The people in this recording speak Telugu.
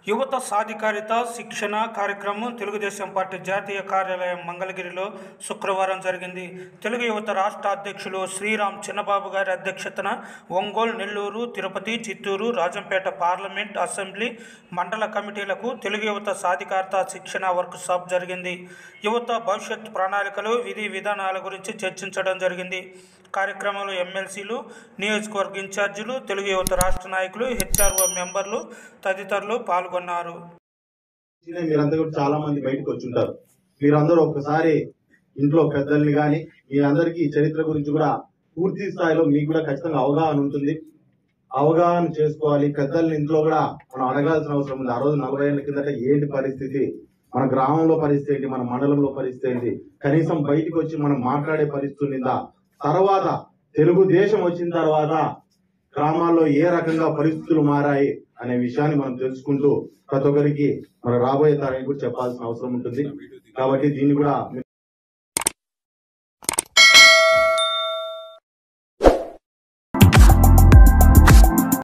యువత సాధికారిత శిక్షణ కార్యక్రమం తెలుగుదేశం పార్టీ జాతీయ కార్యాలయం మంగళగిరిలో శుక్రవారం జరిగింది తెలుగు యువత రాష్ట్ర అధ్యక్షులు శ్రీరామ్ చిన్నబాబు గారి అధ్యక్షతన ఒంగోలు నెల్లూరు తిరుపతి చిత్తూరు రాజంపేట పార్లమెంట్ అసెంబ్లీ మండల కమిటీలకు తెలుగు యువత సాధికారత శిక్షణ వర్క్ షాప్ జరిగింది యువత భవిష్యత్ ప్రణాళికలు విధి విధానాల గురించి చర్చించడం జరిగింది కార్యక్రమంలో ఎమ్మెల్సీలు నియోజకవర్గ ఇన్ఛార్జీలు తెలుగు యువత రాష్ట్ర నాయకులు హెచ్ఆర్ఓ మెంబర్లు తదితరులు పాల్గొన్నారు వచ్చిన మీరంతా కూడా చాలా మంది బయటకు వచ్చుంటారు మీరందరూ ఒక్కసారి ఇంట్లో పెద్దల్ని గాని మీ అందరికీ ఈ చరిత్ర గురించి కూడా పూర్తి స్థాయిలో మీకు కూడా ఖచ్చితంగా అవగాహన ఉంటుంది అవగాహన చేసుకోవాలి పెద్దల్ని ఇంట్లో కూడా మనం అడగాల్సిన అవసరం ఉంది ఆ రోజు నలభై ఏళ్ళ కిందట ఏంటి పరిస్థితి మన గ్రామంలో పరిస్థితి ఏంటి మన మండలంలో పరిస్థితి ఏంటి కనీసం బయటికి వచ్చి మనం మాట్లాడే పరిస్థితి ఉండిందా తర్వాత తెలుగుదేశం వచ్చిన తర్వాత గ్రామాల్లో ఏ రకంగా పరిస్థితులు మారాయి అనే విషయాన్ని మనం తెలుసుకుంటూ ప్రతి ఒక్కరికి మన రాబోయే తరానికి కూడా చెప్పాల్సిన అవసరం ఉంటుంది కాబట్టి దీన్ని కూడా మీరు